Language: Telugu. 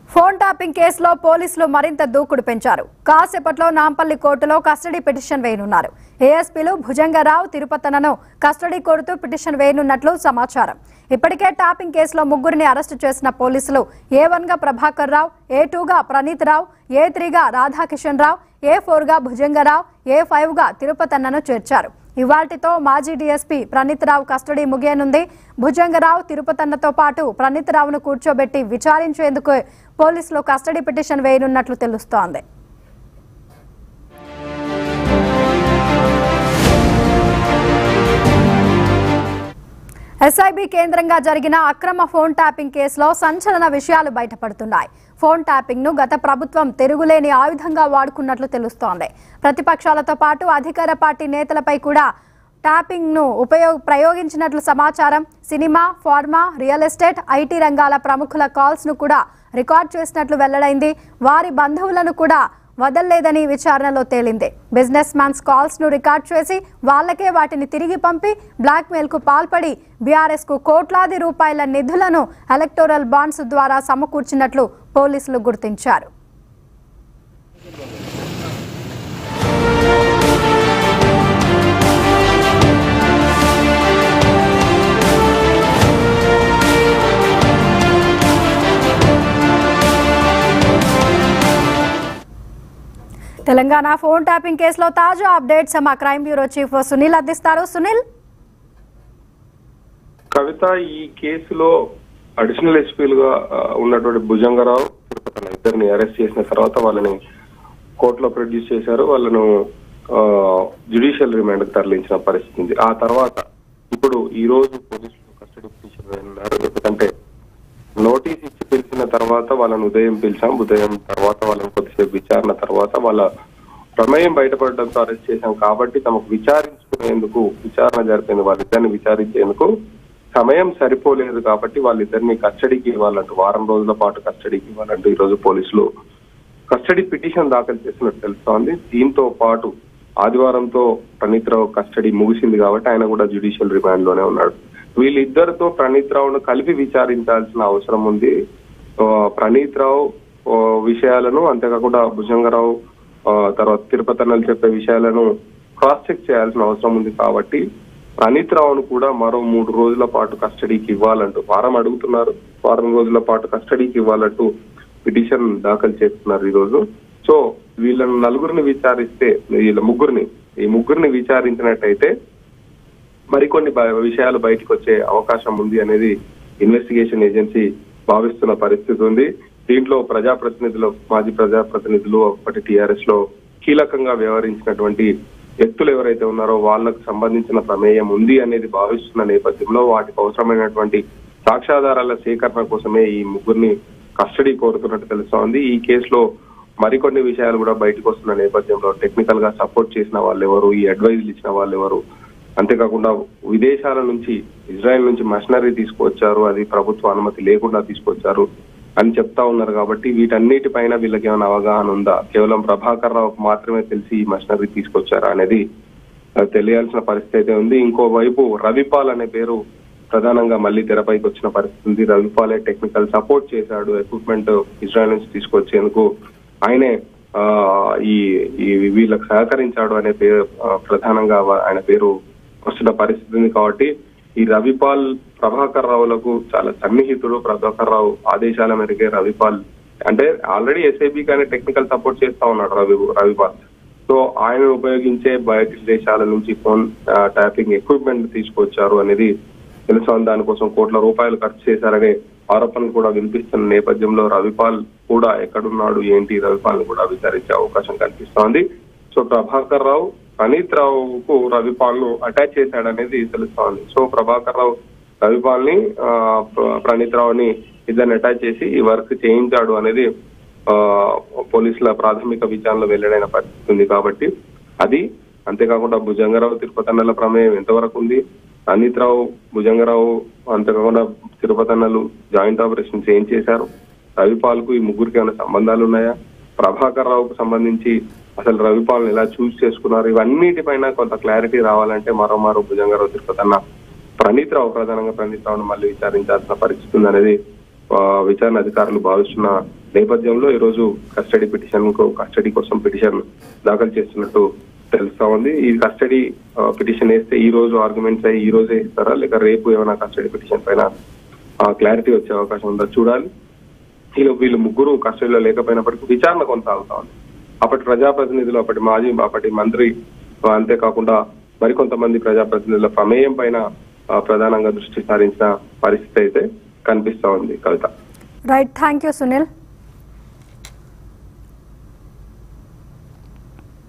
ఫోన్ ట్యాపింగ్ కేసులో పోలీసులు మరింత దూకుడు పెంచారు కాసేపట్లో నాంపల్లి కోర్టులో కస్టడీ పిటిషన్ వేయనున్నారు ఏఎస్పీలు భుజంగరావు తిరుపతనను కస్టడీ కోరుతూ పిటిషన్ వేయనున్నట్లు సమాచారం ఇప్పటికే ట్యాపింగ్ కేసులో ముగ్గురిని అరెస్టు చేసిన పోలీసులు ఏ వన్ గా ప్రభాకర్ రావు ఏ టూగా ప్రణీత్ రావు ఏ త్రీగా రాధాకిషన్ రావు ఏ ఫోర్ గా భుజంగరావు ఏ ఫైవ్ గా తిరుపతన్నను చేర్చారు ఇవాల్టితో మాజీ డీఎస్పీ ప్రణీత్ రావు కస్టడీ ముగియనుంది భుజంగరావు తిరుపతన్నతో పాటు ప్రణీత్ రావును కూర్చోబెట్టి విచారించేందుకు పోలీసులు కస్టడీ పిటిషన్ వేయనున్నట్లు తెలుస్తోంది ఎస్ఐబి కేంద్రంగా జరిగిన అక్రమ ఫోన్ ట్యాపింగ్ కేసులో సంచలన విషయాలు బయటపడుతున్నాయి ఫోన్ ట్యాపింగ్ ను గత ప్రభుత్వం తిరుగులేని ఆయుధంగా వాడుకున్నట్లు తెలుస్తోంది ప్రతిపక్షాలతో పాటు అధికార పార్టీ నేతలపై కూడా ట్యాపింగ్ ను ఉపయోగ ప్రయోగించినట్లు సమాచారం cinema pharma real estate IT రంగాల ప్రముఖుల కాల్స్ ను కూడా రికార్డ్ చేసినట్లు వెల్లడైంది వారి బంధువులను కూడా వదల్లేదని విచారణలో తేలింది బిజినెస్ మ్యాన్స్ కాల్స్ ను రికార్డ్ చేసి వాళ్ళకే వాటిని తిరిగి పంపి బ్లాక్మెయిల్ కు పాల్పడి బీఆర్ఎస్ కు కోట్లాది రూపాయల నిధులను ఎలక్టోరల్ బాండ్స్ ద్వారా సమకూర్చినట్లు పోలీసులు గుర్తించారు తెలంగాణ ఫోన్ ట్యాపింగ్ కేసులో తాజా అప్డేట్స్ మా క్రైమ్ బ్యూరో చీఫ్ సునీల్ అందిస్తారు సునీల్ కవిత ఈ కేసులో అడిషనల్ ఎస్పీలుగా ఆ, ఉన్నటువంటి భుజంగరావు తన ఇద్దరిని అరెస్ట్ చేసిన తర్వాత వాళ్ళని కోర్టులో ప్రొడ్యూస్ చేశారు వాళ్ళను జ్యుడిషియల్ రిమాండ్ కు తరలించిన పరిస్థితి ఉంది ఆ తర్వాత ఇప్పుడు ఈ రోజు పోలీసులు కస్టడీ పిటిషన్ వేయనున్నారు ఎందుకంటే నోటీస్ ఇచ్చి పిలిచిన తర్వాత వాళ్ళని ఉదయం పిలిచాం ఉదయం తర్వాత వాళ్ళని కొద్దిసేపు విచారణ తర్వాత వాళ్ళ ప్రమేయం బయటపడడంతో అరెస్ట్ చేశాం కాబట్టి తమకు విచారించుకునేందుకు విచారణ జరిపింది వాళ్ళిద్దరిని విచారించేందుకు సమయం సరిపోలేదు కాబట్టి వాళ్ళిద్దరిని కస్టడీకి ఇవ్వాలంటూ వారం రోజుల పాటు కస్టడీకి ఇవ్వాలంటూ ఈ రోజు పోలీసులు కస్టడీ పిటిషన్ దాఖలు చేసినట్టు తెలుస్తోంది దీంతో పాటు ఆదివారంతో ప్రణీత్ రావు కస్టడీ ముగిసింది కాబట్టి ఆయన కూడా జ్యుడిషియల్ రిమాండ్ లోనే ఉన్నాడు వీళ్ళిద్దరితో ప్రణీత్ రావును కలిపి విచారించాల్సిన అవసరం ఉంది ఆ, ప్రణీత్ రావు ఆ, విషయాలను అంతేకాకుండా భుజంగరావు ఆ, తర్వాత తిరుపతి అన్నలు చెప్పే విషయాలను క్రాస్ చెక్ చేయాల్సిన అవసరం ఉంది కాబట్టి ప్రణీత్ రావును కూడా మరో మూడు రోజుల పాటు కస్టడీకి ఇవ్వాలంటూ వారం అడుగుతున్నారు వారం రోజుల పాటు కస్టడీకి ఇవ్వాలంటూ పిటిషన్ దాఖలు చేస్తున్నారు ఈ రోజు సో వీళ్ళని నలుగురిని విచారిస్తే వీళ్ళ ముగ్గురిని ఈ ముగ్గురిని విచారించినట్టయితే మరికొన్ని బ- విషయాలు బయటకు వచ్చే అవకాశం ఉంది అనేది ఇన్వెస్టిగేషన్ ఏజెన్సీ భావిస్తున్న పరిస్థితి ఉంది దీంట్లో ప్రజాప్రతినిధులు మాజీ ప్రజాప్రతినిధులు ఒకటి టిఆర్ఎస్ లో కీలకంగా వ్యవహరించినటువంటి వ్యక్తులు ఎవరైతే ఉన్నారో వాళ్ళకు సంబంధించిన ప్రమేయం ఉంది అనేది భావిస్తున్న నేపథ్యంలో వాటికి అవసరమైనటువంటి సాక్ష్యాధారాల సేకరణ కోసమే ఈ ముగ్గురిని కస్టడీ కోరుతున్నట్టు తెలుస్తోంది ఈ కేసులో మరికొన్ని విషయాలు కూడా బయటకు వస్తున్న నేపథ్యంలో టెక్నికల్ గా సపోర్ట్ చేసిన వాళ్ళు ఎవరు ఈ అడ్వైజులు ఇచ్చిన వాళ్ళు ఎవరు అంతేకాకుండా విదేశాల నుంచి ఇజ్రాయెల్ నుంచి మషనరీ తీసుకొచ్చారు అది ప్రభుత్వ అనుమతి లేకుండా తీసుకొచ్చారు అని చెప్తా ఉన్నారు కాబట్టి వీటన్నిటిపైన వీళ్ళకి ఏమైనా అవగాహన ఉందా కేవలం ప్రభాకర్ రావుకు మాత్రమే తెలిసి ఈ మషనరీ తీసుకొచ్చారా అనేది ఆ, తెలియాల్సిన పరిస్థితి అయితే ఉంది ఇంకోవైపు రవిపాల్ అనే పేరు ప్రధానంగా మళ్ళీ తెరపైకి వచ్చిన పరిస్థితి ఉంది రవిపాలే టెక్నికల్ సపోర్ట్ చేశాడు ఎక్విప్మెంట్ ఇజ్రాయెల్ నుంచి తీసుకొచ్చేందుకు ఆయనే ఆ, ఈ ఈ వీళ్ళకి సహకరించాడు అనే పేరు ఆ, ప్రధానంగా వా- ఆయన పేరు వస్తున్న పరిస్థితి ఉంది కాబట్టి ఈ రవిపాల్ ప్రభాకర్ రావులకు చాలా సన్నిహితుడు ప్రభాకర్ రావు ఆదేశాల మేరకే రవిపాల్ అంటే ఆల్రెడీ ఎస్ఐబి కానీ టెక్నికల్ సపోర్ట్ చేస్తా ఉన్నాడు రవి రవిపాల్ సో ఆయన ఉపయోగించే బయట దేశాల నుంచి ఫోన్ ఆ, ట్యాపింగ్ ఎక్విప్మెంట్ తీసుకొచ్చారు అనేది తెలుసు దానికోసం కోట్ల రూపాయలు ఖర్చు చేశారనే ఆరోపణలు కూడా వినిపిస్తున్న నేపథ్యంలో రవిపాల్ కూడా ఎక్కడున్నాడు ఏంటి రవిపాల్ కూడా విచారించే అవకాశం కనిపిస్తోంది సో ప్రభాకర్ రావు ప్రణీత్ రావుకు రవిపాల్ ను అటాచ్ చేశాడనేది తెలుస్తోంది సో ప్రభాకర్ రావు రవిపాల్ ని ఆ, ప్ర- ప్రణీత్ రావుని ఇద్దరిని అటాచ్ చేసి ఈ వర్క్ చేయించాడు అనేది ఆ, పోలీసుల ప్రాథమిక విచారణలో వెల్లడైన పరిస్థితి ఉంది కాబట్టి అది అంతేకాకుండా భుజంగరావు తిరుపతి అన్నల ప్రమేయం ఎంతవరకు ఉంది అనిత్ రావు భుజంగరావు అంతేకాకుండా తిరుపతి అన్నలు జాయింట్ ఆపరేషన్స్ ఏం చేశారు రవిపాల్ కు ఈ ముగ్గురికి ఏమైనా సంబంధాలు ఉన్నాయా ప్రభాకర్ రావుకు సంబంధించి అసలు రవిపాల్ ఎలా చూస్ చేసుకున్నారు ఇవన్నిటిపైన కొంత క్లారిటీ రావాలంటే మరో మరో భుజంగరావు తిరుపతి అన్న ప్రణీత్ రావు ప్రధానంగా ప్రణీత్ రావును మళ్ళీ విచారించాల్సిన పరిస్థితి ఉంది అనేది ఆ, విచారణ అధికారులు భావిస్తున్న నేపథ్యంలో ఈ రోజు కస్టడీ పిటిషన్ కస్టడీ కోసం పిటిషన్ దాఖలు చేస్తున్నట్టు తెలుస్తా ఉంది ఈ కస్టడీ పిటిషన్ వేస్తే ఈ రోజు ఆర్గ్యుమెంట్స్ అయ్యి ఈ రోజే ఇస్తారా లేక రేపు ఏమైనా కస్టడీ పిటిషన్ పైన క్లారిటీ వచ్చే అవకాశం ఉందో చూడాలి వీళ్ళు వీళ్ళు ముగ్గురు కస్టడీలో లేకపోయినప్పటికీ విచారణ కొనసాగుతా ఉంది అప్పటి ప్రజాప్రతినిధులు అప్పటి మాజీ అప్పటి మంత్రి ఆ, అంతేకాకుండా మరికొంతమంది ప్రజాప్రతినిధుల ప్రమేయం పైన ఆ, ప్రధానంగా దృష్టి సారించిన పరిస్థితి అయితే కనిపిస్తా ఉంది Kavitha right thank you Sunil